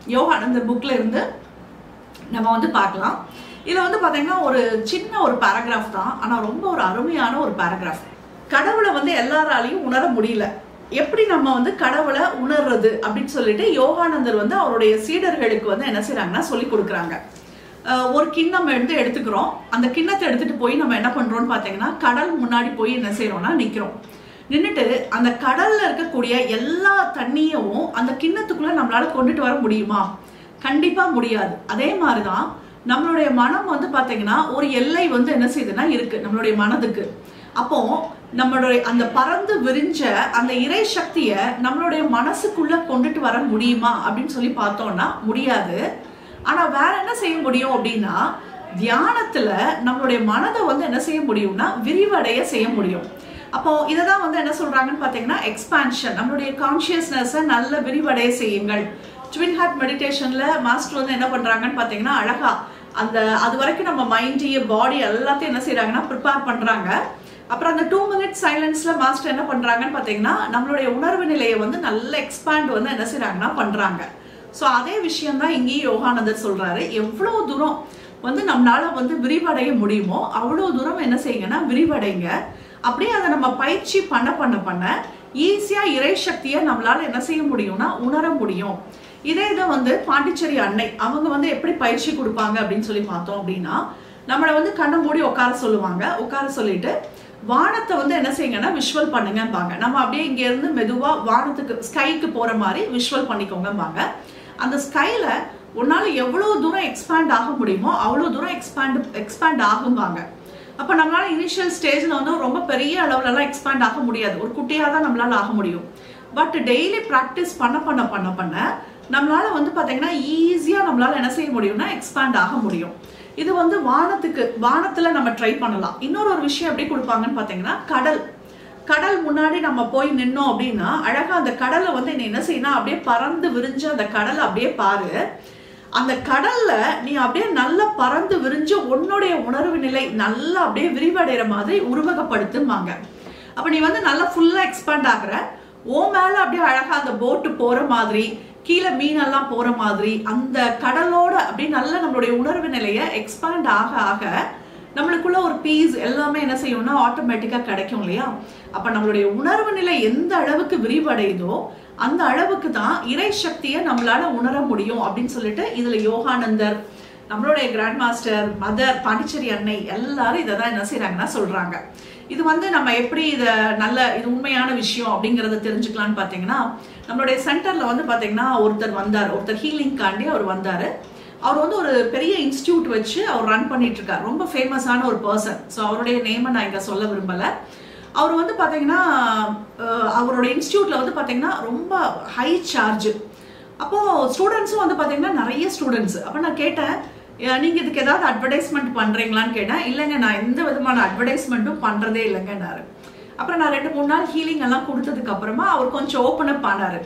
யோகானந்தர் புக்ல இருந்து நம்ம வந்து பார்க்கலாம் இதுல வந்து பாத்தீங்கன்னா ஒரு சின்ன ஒரு பேராகிராஃப் தான் ஆனா ரொம்ப ஒரு அருமையான ஒரு பேராகிராஃப் கடவுளை வந்து எல்லாராலையும் உணர முடியல எப்படி நம்ம வந்து கடவுளை உணர்றது அப்படின்னு சொல்லிட்டு யோகானந்தர் வந்து அவருடைய சீடர்களுக்கு வந்து என்ன செய்றாங்கன்னா சொல்லி கொடுக்குறாங்க அஹ் ஒரு கிண்ணம் எடுத்து எடுத்துக்கிறோம் அந்த கிண்ணத்தை எடுத்துட்டு போய் நம்ம என்ன பண்றோம்னு பாத்தீங்கன்னா கடல் முன்னாடி போய் என்ன செய்றோம்னா நிக்கிறோம் நின்றுட்டு அந்த கடல்ல இருக்கக்கூடிய எல்லா தண்ணியவும் அந்த கிண்ணத்துக்குள்ள நம்மளால கொண்டுட்டு வர முடியுமா கண்டிப்பா முடியாது அதே மாதிரிதான் நம்மளுடைய மனம் வந்து பாத்தீங்கன்னா ஒரு எல்லை வந்து என்ன செய்யுதுன்னா இருக்கு நம்மளுடைய மனதுக்கு அப்போ நம்மளுடைய அந்த பறந்து விரிஞ்ச அந்த இறை சக்தியை நம்மளுடைய மனசுக்குள்ள கொண்டுட்டு வர முடியுமா அப்படின்னு சொல்லி பார்த்தோம்னா முடியாது ஆனா வேற என்ன செய்ய முடியும் அப்படின்னா தியானத்துல நம்மளுடைய மனதை வந்து என்ன செய்ய முடியும்னா விரிவடைய செய்ய முடியும் அப்போ இதை தான் வந்து என்ன சொல்றாங்கன்னு பார்த்தீங்கன்னா எக்ஸ்பான்ஷன் நம்மளுடைய கான்சியஸ்னஸை நல்ல விரிவடைய செய்யுங்கள் ட்வின் ஹார்ட் மெடிடேஷன்ல மாஸ்டர் வந்து என்ன பண்றாங்கன்னு பார்த்தீங்கன்னா அழகா அந்த அது வரைக்கும் நம்ம மைண்டையும் பாடி எல்லாத்தையும் என்ன செய்றாங்கன்னா ப்ரிப்பேர் பண்றாங்க அப்புறம் அந்த டூ மினிட் சைலன்ஸ்ல மாஸ்டர் என்ன பண்றாங்கன்னு பார்த்தீங்கன்னா நம்மளுடைய உணர்வு நிலையை வந்து நல்ல எக்ஸ்பேண்ட் வந்து என்ன செய்றாங்கன்னா பண்றாங்க ஸோ அதே விஷயம் தான் இங்கேயும் யோகானந்தர் சொல்றாரு எவ்வளோ தூரம் வந்து நம்மளால வந்து விரிவடைய முடியுமோ அவ்வளோ தூரம் என்ன செய்யுங்கன்னா விரிவடைங்க அப்படியே அதை நம்ம பயிற்சி பண்ண பண்ண பண்ண ஈஸியா இறை சக்தியை நம்மளால என்ன செய்ய முடியும்னா உணர முடியும் இதே இதை வந்து பாண்டிச்சேரி அன்னை அவங்க வந்து எப்படி பயிற்சி கொடுப்பாங்க அப்படின்னு சொல்லி பார்த்தோம் அப்படின்னா நம்மளை வந்து கண்ணை மூடி உட்கார சொல்லுவாங்க உட்கார சொல்லிட்டு வானத்தை வந்து என்ன செய்யுங்கன்னா விஷுவல் பண்ணுங்கம்பாங்க நம்ம அப்படியே இங்க இருந்து மெதுவா வானத்துக்கு ஸ்கைக்கு போற மாதிரி விஷுவல் பண்ணிக்கோங்கம்பாங்க அந்த ஸ்கைல உன்னால எவ்வளவு தூரம் எக்ஸ்பேண்ட் ஆக முடியுமோ அவ்வளவு தூரம் எக்ஸ்பேண்ட் எக்ஸ்பேண்ட் ஆகும்பாங்க அப்ப நம்மளால இனிஷியல் ஸ்டேஜ்ல வந்து ரொம்ப பெரிய அளவுல எல்லாம் எக்ஸ்பேண்ட் ஆக முடியாது ஒரு குட்டியா தான் நம்மளால ஆக முடியும் பட் டெய்லி ப்ராக்டிஸ் பண்ண பண்ண பண்ண பண்ண நம்மளால வந்து பாத்தீங்கன்னா ஈஸியா நம்மளால என்ன செய்ய முடியும்னா எக்ஸ்பேண்ட் ஆக முடியும் இது வந்து வானத்துக்கு வானத்துல நம்ம ட்ரை பண்ணலாம் இன்னொரு ஒரு விஷயம் எப்படி கொடுப்பாங்கன்னு பாத்தீங்கன்னா கடல் கடல் முன்னாடி நம்ம போய் நின்னோம் அப்படின்னா அழகா அந்த கடலை வந்து நீ என்ன செய்யணும் அப்படியே பறந்து விரிஞ்சு அந்த கடலை அப்படியே பாரு அந்த கடல்ல நீ அப்படியே நல்லா பறந்து விரிஞ்சு உன்னுடைய உணர்வு நிலை நல்லா அப்படியே விரிவடைகிற மாதிரி உருவகப்படுத்துமாங்க அப்ப நீ வந்து நல்லா ஃபுல்லா எக்ஸ்பேண்ட் ஆகுற ஓ மேல அப்படியே அழகா அந்த போட்டு போற மாதிரி கீழே மீனெல்லாம் போற மாதிரி அந்த கடலோட அப்படியே நல்லா நம்மளுடைய உணர்வு நிலைய எக்ஸ்பேண்ட் ஆக ஆக நம்மளுக்குள்ள ஒரு பீஸ் எல்லாமே என்ன செய்யும்னா ஆட்டோமேட்டிக்கா கிடைக்கும் இல்லையா அப்ப நம்மளுடைய உணர்வு நிலை எந்த அளவுக்கு விரிவடையுதோ அந்த அளவுக்கு தான் இறை சக்தியை நம்மளால உணர முடியும் அப்படின்னு சொல்லிட்டு இதுல யோகானந்தர் நம்மளுடைய கிராண்ட் மாஸ்டர் மதர் பாண்டிச்சேரி அன்னை எல்லாரும் இதை தான் என்ன செய்றாங்கன்னா சொல்றாங்க இது வந்து நம்ம எப்படி இதை நல்ல இது உண்மையான விஷயம் அப்படிங்கறத தெரிஞ்சுக்கலாம்னு பார்த்தீங்கன்னா நம்மளுடைய சென்டர்ல வந்து பார்த்தீங்கன்னா ஒருத்தர் வந்தார் ஒருத்தர் ஹீலிங்காண்டி அவர் வந்தாரு அவர் வந்து ஒரு பெரிய இன்ஸ்டியூட் வச்சு அவர் ரன் பண்ணிட்டு இருக்கார் ரொம்ப ஃபேமஸான ஒரு பர்சன் ஸோ அவருடைய நேமை நான் இங்க சொல்ல விரும்பல அவர் வந்து பார்த்தீங்கன்னா அஹ், அவரோட இன்ஸ்டியூட்ல வந்து பார்த்தீங்கன்னா ரொம்ப ஹை சார்ஜ் அப்போ ஸ்டூடெண்ட்ஸும் வந்து பார்த்தீங்கன்னா நிறைய ஸ்டூடெண்ட்ஸ் அப்போ நான் கேட்டேன் "ஏன், நீங்க இதுக்கு ஏதாவது அட்வர்டைஸ்மெண்ட் பண்றீங்களான்னு கேட்டேன் இல்லைங்க நான் எந்த விதமான அட்வர்டைஸ்மெண்ட்டும் பண்றதே இல்லைங்கன்னாரு அப்புறம் நான் ரெண்டு மூணு நாள் ஹீலிங் எல்லாம் கொடுத்ததுக்கு அப்புறமா அவர் கொஞ்சம் ஓப்பன் அப் ஆனாரு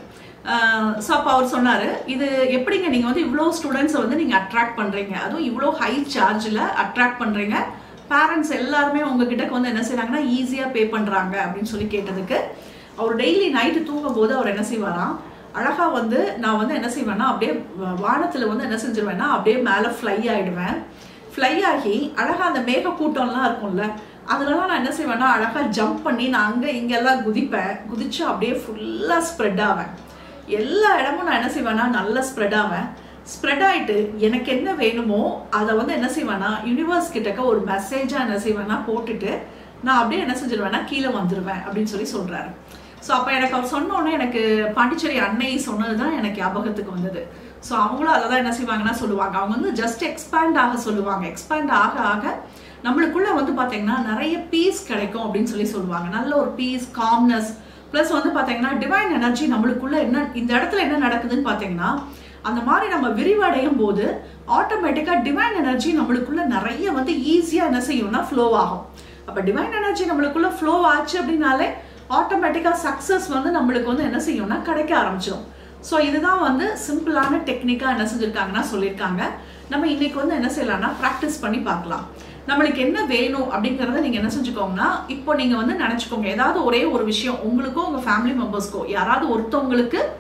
ஸோ அப்போ அவர் சொன்னாரு இது எப்படிங்க நீங்க வந்து இவ்வளோ ஸ்டூடெண்ட்ஸை வந்து நீங்க அட்ராக்ட் பண்றீங்க அதுவும் இவ்வளோ ஹை சார்ஜில் அட்ராக்ட் பண்றீங்க பேரண்ட்ஸ் எல்லாருமே உங்ககிட்ட வந்து என்ன செய்றாங்கன்னா ஈஸியா பே பண்றாங்க அப்படின்னு சொல்லி கேட்டதுக்கு அவர் டெய்லி நைட்டு தூங்கும் போது அவர் என்ன செய்வாராம் அழகா வந்து நான் வந்து என்ன செய்வேன்னா அப்படியே வ- வானத்துல வந்து என்ன செஞ்சிருவேன்னா அப்படியே மேல ஃப்ளை ஆயிடுவேன் ஃப்ளை ஆகி அழகா அந்த மேக கூட்டம்லாம் இருக்கும்ல அதுலலாம் நான் என்ன செய்வேன்னா அழகா ஜம்ப் பண்ணி நான் அங்க இங்கெல்லாம் குதிப்பேன் குதிச்சு அப்படியே ஃபுல்லா ஸ்ப்ரெட் ஆவேன் எல்லா இடமும் நான் என்ன செய்வேன்னா நல்லா ஸ்ப்ரெட் ஆவேன் ஸ்ப்ரெட் ஆயிட்டு எனக்கு என்ன வேணுமோ அதை வந்து என்ன செய்வேன்னா யூனிவர்ஸ் கிட்டக்க ஒரு மெசேஜா என்ன செய்வேன்னா போட்டுட்டு நான் அப்படியே என்ன செஞ்சிருவேன்னா கீழே வந்துருவேன் அப்படின்னு சொல்லி சொல்றாரு ஸோ அப்போ எனக்கு அவர் சொன்ன உடனே எனக்கு பாண்டிச்சேரி அன்னை சொன்னது தான் எனக்கு ஞாபகத்துக்கு வந்தது ஸோ அவங்களும் அதை தான் என்ன செய்வாங்கன்னா சொல்லுவாங்க அவங்க வந்து ஜஸ்ட் எக்ஸ்பேண்ட் ஆக சொல்லுவாங்க எக்ஸ்பேண்ட் ஆக ஆக நம்மளுக்குள்ள வந்து பார்த்தீங்கன்னா நிறைய பீஸ் கிடைக்கும் அப்படின்னு சொல்லி சொல்லுவாங்க நல்ல ஒரு பீஸ் காம்னஸ் ப்ளஸ் வந்து பார்த்தீங்கன்னா டிவைன் எனர்ஜி நம்மளுக்குள்ள என்ன இந்த இடத்துல என்ன நடக்குதுன்னு பார்த்தீங்கன்னா அந்த மாதிரி நம்ம விரிவடையும் போது ஆட்டோமேட்டிக்காக டிவைன் எனர்ஜி நம்மளுக்குள்ள நிறைய வந்து ஈஸியாக என்ன செய்யும்னா ஃப்ளோ ஆகும் அப்போ டிவைன் எனர்ஜி நம்மளுக்குள்ள ஃப்ளோ ஆச்சு அப்படின்னாலே ஆட்டோமேட்டிக்காக சக்ஸஸ் வந்து நம்மளுக்கு வந்து என்ன செய்யும்னா கிடைக்க ஆரம்பிச்சிடும் ஸோ இதுதான் வந்து சிம்பிளான டெக்னிக்காக என்ன செஞ்சுருக்காங்கன்னா சொல்லியிருக்காங்க நம்ம இன்னைக்கு வந்து என்ன செய்யலாம்னா ப்ராக்டிஸ் பண்ணி பார்க்கலாம் நம்மளுக்கு என்ன வேணும் அப்படிங்கிறத நீங்கள் என்ன செஞ்சுக்கோங்கன்னா இப்போ நீங்கள் வந்து நினச்சிக்கோங்க ஏதாவது ஒரே ஒரு விஷயம் உங்களுக்கோ உங்கள் ஃபேமிலி மெம்பர்ஸ்க்கோ யாராவது ஒருத்தவங்களுக்கு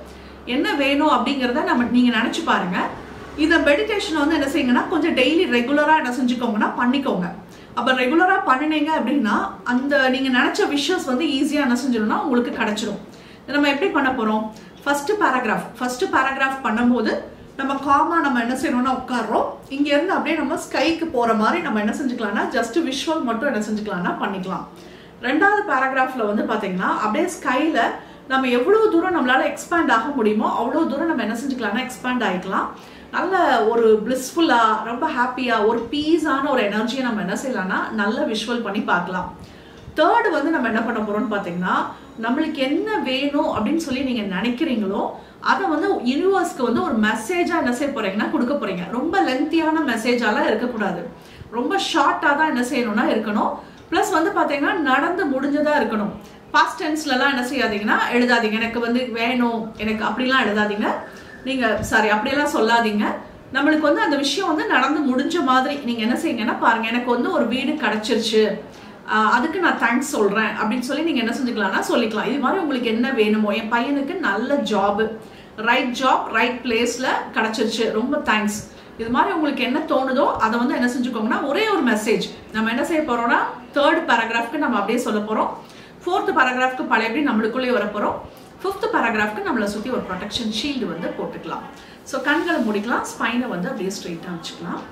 என்ன வேணும் அப்படிங்கிறத நம்ம நீங்கள் நினச்சி பாருங்க இந்த மெடிடேஷன் வந்து என்ன செய்யுங்கன்னா கொஞ்சம் டெய்லி ரெகுலராக என்ன செஞ்சுக்கோங்கன்னா பண்ணிக்கோங்க அப்போ ரெகுலராக பண்ணினீங்க அப்படின்னா அந்த நீங்கள் நினச்ச விஷஸ் வந்து ஈஸியாக என்ன செஞ்சிடும்னா உங்களுக்கு கிடச்சிரும் இதை நம்ம எப்படி பண்ண போகிறோம் ஃபர்ஸ்ட் பேராகிராஃப் ஃபர்ஸ்ட் பேராகிராஃப் பண்ணும்போது நம்ம காமா நம்ம என்ன செய்யணும்னா உட்காடுறோம் இங்கேருந்து அப்படியே நம்ம ஸ்கைக்கு போகிற மாதிரி நம்ம என்ன செஞ்சுக்கலாம்னா ஜஸ்ட் விஷுவல் மட்டும் என்ன செஞ்சுக்கலாம்னா பண்ணிக்கலாம் ரெண்டாவது பேராகிராஃபில் வந்து பார்த்தீங்கன்னா அப்படியே ஸ்கையில் நம்ம எவ்வளோ தூரம் நம்மளால எக்ஸ்பேண்ட் ஆக முடியுமோ அவ்வளோ தூரம் நம்ம என்ன செஞ்சுக்கலாம்னா எக்ஸ்பேண்ட் ஆகிக்கலாம் நல்ல ஒரு பிளிஸ்ஃபுல்லாக ரொம்ப ஹாப்பியாக ஒரு பீஸான ஒரு எனர்ஜியை நம்ம என்ன செய்யலாம்னா நல்ல விஷுவல் பண்ணி பார்க்கலாம் தேர்டு வந்து நம்ம என்ன பண்ண போறோம்னு பார்த்தீங்கன்னா நம்மளுக்கு என்ன வேணும் அப்படின்னு சொல்லி நீங்க நினைக்கிறீங்களோ அதை வந்து யூனிவர்ஸ்க்கு வந்து ஒரு மெசேஜா என்ன செய்ய போறீங்கன்னா கொடுக்க போறீங்க ரொம்ப லென்த்தியான மெசேஜாலாம் இருக்கக்கூடாது ரொம்ப ஷார்ட்டாக தான் என்ன செய்யணும்னா இருக்கணும் ப்ளஸ் வந்து பார்த்தீங்கன்னா நடந்து முடிஞ்சதா இருக்கணும் பாஸ்ட் டென்ஸ்லலாம் என்ன செய்யாதீங்கன்னா எழுதாதீங்க எனக்கு வந்து வேணும் எனக்கு அப்படிலாம் எழுதாதீங்க நீங்க சாரி அப்படியெல்லாம் சொல்லாதீங்க நம்மளுக்கு வந்து அந்த விஷயம் வந்து நடந்து முடிஞ்ச மாதிரி நீங்க என்ன செய்யுங்கன்னா பாருங்க எனக்கு வந்து ஒரு வீடு கிடைச்சிருச்சு ஆஹ் அதுக்கு நான் தேங்க்ஸ் சொல்றேன் அப்படின்னு சொல்லி நீங்க என்ன செஞ்சுக்கலாம்னா சொல்லிக்கலாம் இது மாதிரி உங்களுக்கு என்ன வேணுமோ என் பையனுக்கு நல்ல ஜாப் ரைட் ஜாப் ரைட் பிளேஸ்ல கிடைச்சிருச்சு ரொம்ப தேங்க்ஸ் இது மாதிரி உங்களுக்கு என்ன தோணுதோ அதை வந்து என்ன செஞ்சுக்கோங்கன்னா ஒரே ஒரு மெசேஜ் நம்ம என்ன செய்ய போறோம்னா தேர்ட் பேராகிராஃப்க்கு நம்ம அப்படியே சொல்ல போறோம் ஃபோர்த் பேராகிராஃப்க்கு பழையபடி நம்மளுக்குள்ளே வர போறோம் ஃபிஃப்த் பேராகிராஃப்க்கு நம்மளை சுற்றி ஒரு ப்ரொடெக்ஷன் ஷீல்டு வந்து போட்டுக்கலாம் ஸோ கண்களை முடிக்கலாம் ஸ்பைனை வந்து அப்படியே ஸ்ட்ரெயிட்டாக வச்சுக்கலாம்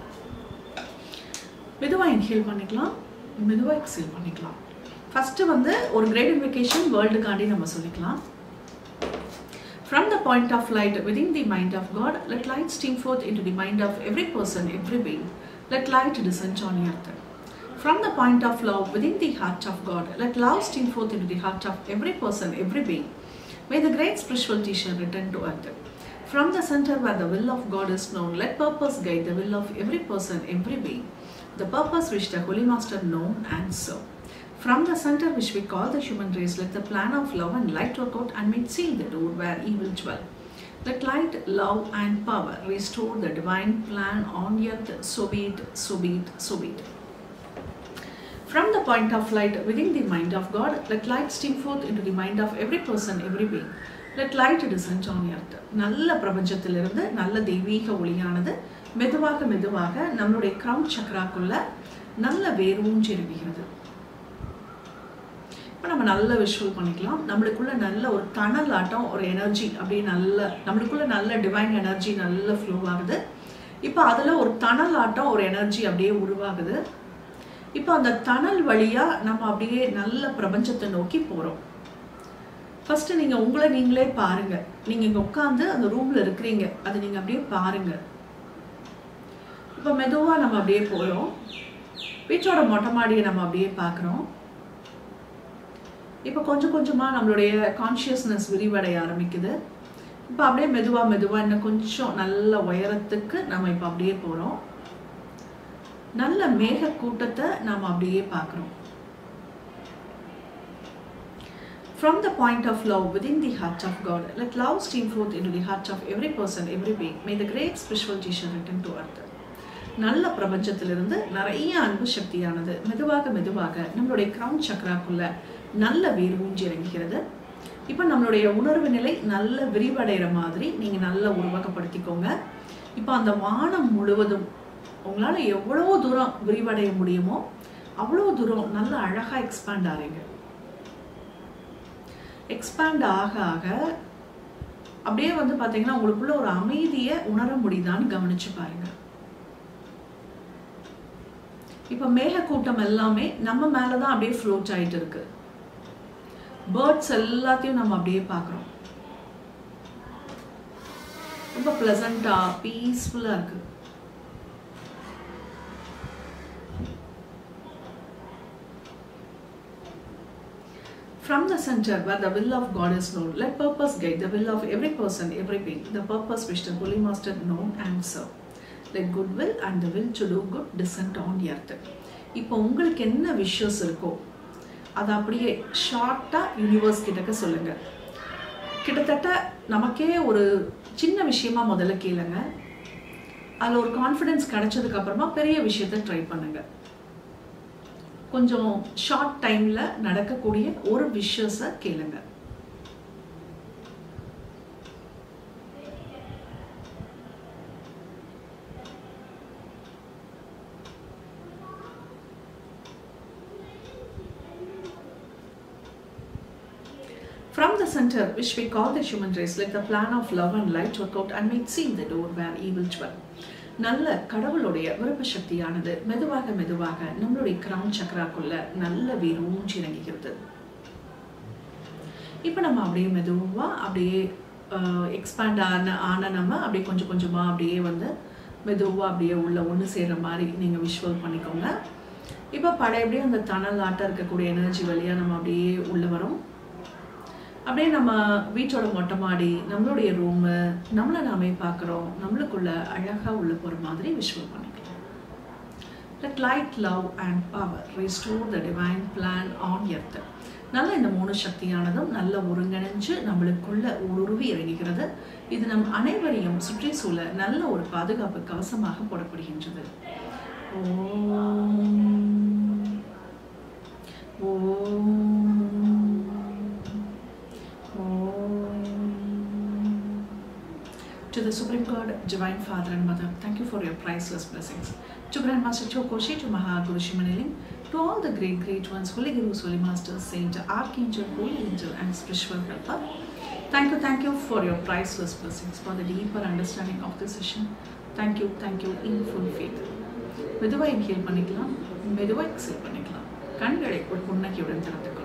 மெதுவாக இன்ஹேல் பண்ணிக்கலாம் மெதுவாக எக்ஸேல் பண்ணிக்கலாம் ஃபஸ்ட்டு வந்து ஒரு கிரேட் இன்விகேஷன் வேர்ல்டுக்காண்டி நம்ம சொல்லிக்கலாம் From the point of light within the mind of God, let light stream forth into the mind of every person, every being. Let light descend on earth. From the point of love within the heart of God, let love stream forth into the heart of every person, every being. May the great spiritual teacher return to earth. From the center where the will of God is known, let purpose guide the will of every person, every being. The purpose which the Holy Master known and serve. From the center which we call the human race, let the plan of love and light work out and make seal the door where evil dwell. Let light, love, and power restore the divine plan on earth. So be it, so be it, so be it. From the point of light within the mind of God, let light stream forth into the mind of every person, every being. Let light descend on earth. நல்ல பிரபஞ்சத்திலிருந்து நல்ல தெய்வீக ஒளியானது மெதுவாக மெதுவாக நம்மளுடைய crown சக்கராக்குள்ள நல்ல வேரூன்றி இறங்குகிறது இப்போ நம்ம நல்ல விஷுவல் பண்ணிக்கலாம் நம்மளுக்குள்ள நல்ல ஒரு தணல் ஆட்டம் ஒரு எனர்ஜி அப்படியே நல்ல நம்மளுக்குள்ள நல்ல டிவைன் எனர்ஜி நல்ல ஃப்ளோ ஆகுது இப்போ அதில் ஒரு தணல் ஆட்டம் ஒரு எனர்ஜி அப்படியே உருவாகுது இப்போ அந்த தணல் வழியாக நம்ம அப்படியே நல்ல பிரபஞ்சத்தை நோக்கி போகிறோம் ஃபர்ஸ்ட் நீங்கள் உங்களை நீங்களே பாருங்க நீங்கள் இங்கே உட்காந்து அந்த ரூமில் இருக்கிறீங்க அதை நீங்கள் அப்படியே பாருங்க இப்போ மெதுவாக நம்ம அப்படியே போகிறோம் வீட்டோட மொட்டை மாடியை நம்ம அப்படியே பார்க்குறோம் இப்போ கொஞ்சம் கொஞ்சமாக நம்மளுடைய கான்ஷியஸ்னஸ் விரிவடைய ஆரம்பிக்குது இப்போ அப்படியே மெதுவாக மெதுவாக இன்னும் கொஞ்சம் நல்ல உயரத்துக்கு நம்ம இப்போ அப்படியே போகிறோம் நல்ல மேக கூட்டத்தை நாம் அப்படியே பார்க்குறோம் From the point of love within the heart of God, let love stream forth into the heart of every person, every being. May the great spiritual teacher return to earth. நல்ல பிரபஞ்சத்திலிருந்து நிறைய அன்பு சக்தியானது மெதுவாக மெதுவாக நம்மளுடைய கிரவுன் சக்கராக்குள்ள நல்ல வேர் ஊஞ்சி இறங்குகிறது இப்போ நம்மளுடைய உணர்வு நிலை நல்ல விரிவடைகிற மாதிரி நீங்கள் நல்லா உருவகப்படுத்திக்கோங்க இப்போ அந்த வானம் முழுவதும் உங்களால் எவ்வளோ தூரம் விரிவடைய முடியுமோ அவ்வளோ தூரம் நல்ல அழகாக எக்ஸ்பேண்ட் ஆகிறீங்க எக்ஸ்பேண்ட் ஆக ஆக அப்படியே வந்து பார்த்தீங்கன்னா உங்களுக்குள்ள ஒரு அமைதியை உணர முடியுதான்னு கவனிச்சு பாருங்க இப்போ மேகக்கூட்டம் எல்லாமே நம்ம மேலே தான் அப்படியே ஃப்ளோட் ஆகிட்டு இருக்கு பேர்ட்ஸ் எல்லாத்தையும் நம்ம அப்படியே பார்க்குறோம் ரொம்ப ப்ளசண்ட்டாக பீஸ்ஃபுல்லாக இருக்கு From the center where the will of God is known, let purpose guide the will of every person, every being, the purpose which the Holy Master known and serve. Let goodwill and the will to do good descend on earth. இப்போ உங்களுக்கு என்ன wishes இருக்கோ அதை அப்படியே ஷார்ட்டாக universe கிட்டக்க சொல்லுங்க கிட்டத்தட்ட நமக்கே ஒரு சின்ன விஷயமா முதல்ல கேளுங்க அதில் ஒரு கான்ஃபிடென்ஸ் கிடைச்சதுக்கு அப்புறமா பெரிய விஷயத்த ட்ரை பண்ணுங்க கொஞ்சம் ஷார்ட் டைம்ல நடக்கக்கூடிய ஒரு விஷஸை கேளுங்க From the center, which we call the human race, let the plan of love and light work out and make seem the door where evil dwell. நல்ல கடவுளுடைய விருப்ப சக்தியானது மெதுவாக மெதுவாக நம்மளுடைய கிரவுன் சக்கராக்குள்ள நல்ல வேரூஞ்சி இறங்குகிறது இப்போ நம்ம அப்படியே மெதுவாக அப்படியே எக்ஸ்பேண்ட் ஆன ஆன நம்ம அப்படியே கொஞ்சம் கொஞ்சமாக அப்படியே வந்து மெதுவாக அப்படியே உள்ள ஒன்று சேர்ற மாதிரி நீங்கள் விஷுவல் பண்ணிக்கோங்க இப்போ பழையபடியே அந்த தணல் ஆட்டம் இருக்கக்கூடிய எனர்ஜி வழியாக நம்ம அப்படியே உள்ளே வரோம் அப்படியே நம்ம வீட்டோட மொட்டை மாடி நம்மளுடைய ரூமு நம்மளை நாமே பார்க்குறோம் நம்மளுக்குள்ள அழகாக உள்ள போகிற மாதிரி விஷுவல் பண்ணிக்கலாம் let light love and power restore the divine plan on earth நல்ல இந்த மூணு சக்தியானதும் நல்ல ஒருங்கிணைஞ்சு நம்மளுக்குள்ள ஊடுருவி இறங்குகிறது இது நம் அனைவரையும் சுற்றி சூழ நல்ல ஒரு பாதுகாப்பு கவசமாக போடப்படுகின்றது Om To the Supreme God, Divine Father and Mother, thank you for your priceless blessings. To Grandmaster Chokoshi, to Mahaguru Shimaniling, to all the great, great ones, Holy Gurus, Holy Masters, Saint, Archangel, Holy Angel, and Spiritual Helper. Thank you, thank you for your priceless blessings, for the deeper understanding of this session. Thank you, thank you in full faith. மெதுவாக inhale பண்ணிக்கலாம் மெதுவாக exhale பண்ணிக்கலாம் கண்களை ஒரு புன்னகையுடன் திறந்து